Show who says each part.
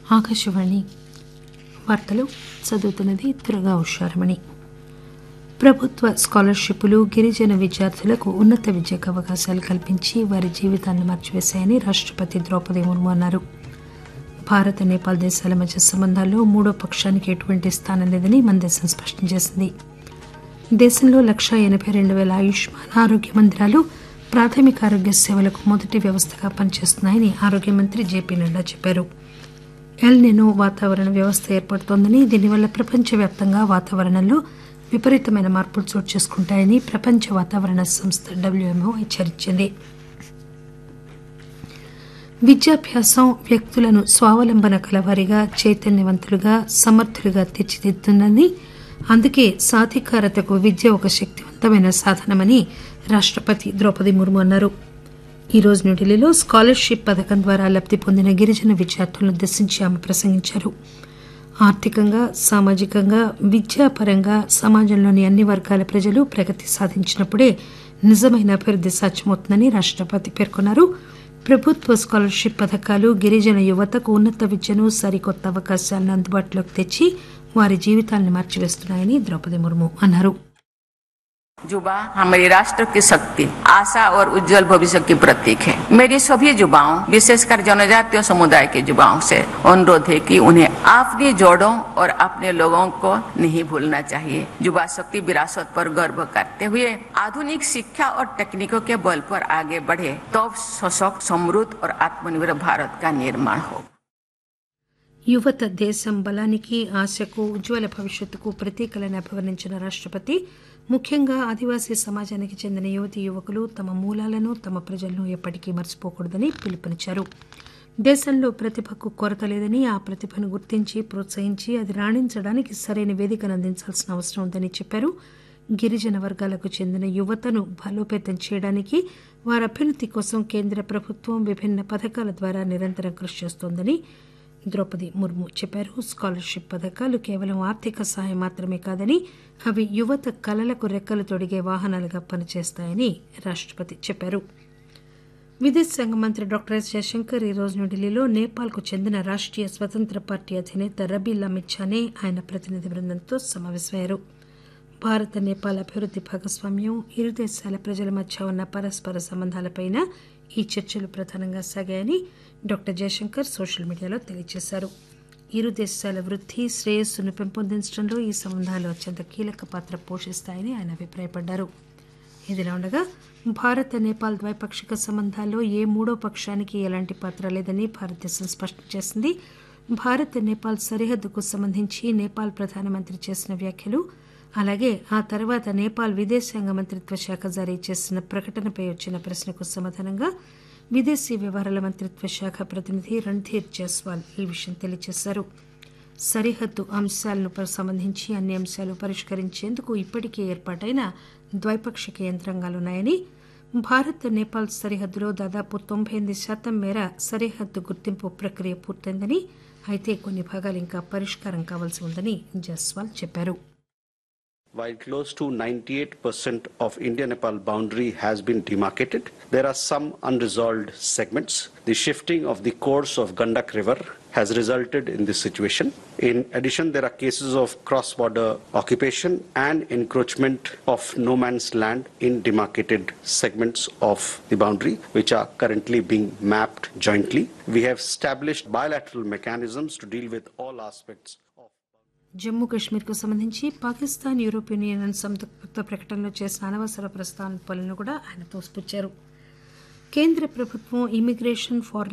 Speaker 1: ఆకాశవాణి వార్తలు చదువుతున్నది దుర్గా ఉషారమణి ప్రభుత్వ స్కాలర్షిప్లు గిరిజన విద్యార్థులకు ఉన్నత విద్యకు అవకాశాలు కల్పించి వారి జీవితాన్ని మార్చివేశాయని రాష్టపతి ద్రౌపది ముర్ము అన్నారు భారత్ నేపాల్ దేశాల మధ్య సంబంధాల్లో మూడో పక్షానికి ఎటువంటి స్థానం లేదని మన దేశం స్పష్టం చేసింది దేశంలో లక్షా ఎనభై రెండు వేల ఆయుష్మాన్ ఆరోగ్య మందిరాలు ప్రాథమిక ఆరోగ్య సేవలకు మొదటి వ్యవస్థగా పనిచేస్తున్నాయని ఆరోగ్య మంత్రి జేపీ నడ్డా చెప్పారు ఎల్ నినో వాతావరణ వ్యవస్థ ఏర్పడుతోందని దీనివల్ల ప్రపంచవ్యాప్తంగా వాతావరణంలో విపరీతమైన మార్పులు చోటు చేసుకుంటాయని ప్రపంచ వాతావరణ సంస్థ డబ్ల్యూఎంఓ హెచ్చరించింది విద్యాభ్యాసం వ్యక్తులను స్వావలంబన కలవారిగా చైతన్యవంతులుగా సమర్థులుగా తీర్చిదిద్దుతుందని అందుకే సాధికారతకు విద్య ఒక శక్తివంతమైన సాధనమని రాష్టపతి ద్రౌపది ముర్ము అన్నారు ఈ రోజు న్యూఢిల్లీలో స్కాలర్షిప్ పథకం ద్వారా లబ్ది పొందిన గిరిజన విద్యార్థులను ఉద్దేశించి ఆమె ప్రసంగించారు ఆర్థికంగా సామాజికంగా విద్యాపరంగా సమాజంలోని అన్ని వర్గాల ప్రజలు ప్రగతి సాధించినప్పుడే నిజమైన అభివృద్ది సాధ్యమవుతుందని రాష్టపతి పేర్కొన్నారు ప్రభుత్వ స్కాలర్షిప్ పథకాలు గిరిజన యువతకు ఉన్నత విద్యను సరికొత్త అవకాశాలను అందుబాటులోకి తెచ్చి వారి జీవితాలను మార్చివేస్తున్నాయని ద్రౌపది ముర్ము అన్నారు
Speaker 2: युवा हमारी राष्ट्र की शक्ति आशा और उज्जवल भविष्य की प्रतीक है मेरी सभी युवाओं विशेषकर जनजातीय समुदाय के युवाओं से अनुरोध है कि उन्हें अपनी जोड़ों और अपने लोगों को नहीं भूलना चाहिए युवा शक्ति विरासत पर गर्व करते हुए आधुनिक शिक्षा और तकनीकों के बल पर आगे बढ़े तो सशक्त समृद्ध और आत्मनिर्भर भारत का निर्माण हो
Speaker 1: యువత దేశం బలానికి ఆశకు ఉజ్వల భవిష్యత్తుకు ప్రతీకలను అభివర్ణించిన రాష్టపతి ముఖ్యంగా ఆదివాసీ సమాజానికి చెందిన యువతీ యువకులు తమ మూలాలను తమ ప్రజలను ఎప్పటికీ మర్చిపోకూడదని పిలుపునిచ్చారు దేశంలో ప్రతిభకు కొరత లేదని ఆ ప్రతిభను గుర్తించి ప్రోత్సహించి అది రాణించడానికి సరైన వేదికను అందించాల్సిన అవసరం ఉందని చెప్పారు గిరిజన వర్గాలకు చెందిన యువతను బలోపేతం చేయడానికి వారి అభ్యున్నతి కోసం కేంద్ర ప్రభుత్వం విభిన్న పథకాల ద్వారా నిరంతరం కృషి చేస్తోందని ద్రౌపది ముర్ము చెప్పారు స్కాలర్షిప్ పథకాలు కేవలం ఆర్థిక సహాయం మాత్రమే కాదని అవి యువత కలలకు రెక్కలు తొడిగే వాహనాలుగా పనిచేస్తాయని రాష్టపతి చెప్పారు విదేశాంగ మంత్రి డాక్టర్ ఎస్ జయశంకర్ ఈ రోజు న్యూఢిల్లీలో నేపాల్కు చెందిన రాష్ట్రీయ స్వతంత్ర పార్టీ అధినేత రబీల్ అమిత్ ఛానే ఆయన ప్రతినిధి బృందంతో సమావేశమయ్యారు భారత నేపాల్ అభివృద్ది భాగస్వామ్యం ఇరు దేశాల ప్రజల మధ్య ఉన్న పరస్పర సంబంధాలపైన ఈ చర్చలు ప్రధానంగా సాగాయని డాక్టర్ జయశంకర్ సోషల్ మీడియాలో తెలియజేశారు ఇరు దేశాల వృద్ధి శ్రేయస్సును పెంపొందించడంలో ఈ సంబంధాలు అత్యంత కీలక పాత్ర పోషిస్తాయని ఆయన అభిప్రాయపడ్డారు ఇదిలా ఉండగా భారత్ నేపాల్ ద్వైపాక్షిక సంబంధాల్లో ఏ మూడో పక్షానికి ఎలాంటి పాత్ర లేదని భారతదేశం స్పష్టం చేసింది భారత్ నేపాల్ సరిహద్దుకు సంబంధించి నేపాల్ ప్రధానమంత్రి చేసిన వ్యాఖ్యలు అలాగే ఆ తర్వాత నేపాల్ విదేశాంగ మంత్రిత్వ శాఖ జారీ చేసిన ప్రకటనపై వచ్చిన ప్రశ్నకు సమాధానంగా విదేశీ వ్యవహారాల మంత్రిత్వ శాఖ ప్రతినిధి రణ్ధీర్ జైస్వాల్ ఈ విషయం తెలియజేశారు సరిహద్దు అంశాలను సంబంధించి అన్ని అంశాలు పరిష్కరించేందుకు ఇప్పటికే ఏర్పాటైన ద్వైపాక్షిక యంత్రాంగాలున్నాయని భారత్ నేపాల్ సరిహద్దులో దాదాపు తొంభై ఎనిమిది శాతం మేర సరిహద్దు గుర్తింపు ప్రక్రియ పూర్తయిందని అయితే కొన్ని భాగాలు ఇంకా పరిష్కారం కావాల్సి ఉందని జైస్వాల్ చెప్పారు
Speaker 3: While close to 98% of India-Nepal boundary has been demarcated, there are some unresolved segments. The shifting of the course of Gandak River has resulted in this situation. In addition, there are cases of cross-border occupation and encroachment of no man's land in demarcated segments of the boundary, which are currently being mapped jointly. We have established bilateral mechanisms to deal with all aspects
Speaker 1: Jammu కాశ్మీర్కు సంబంధించి Pakistan European union సంయుక్త ప్రకటనలో చేసిన అనవసర ప్రస్తావనలను కూడా ఆయన తోసిపుచ్చారు కేంద్ర ప్రభుత్వం immigration foreign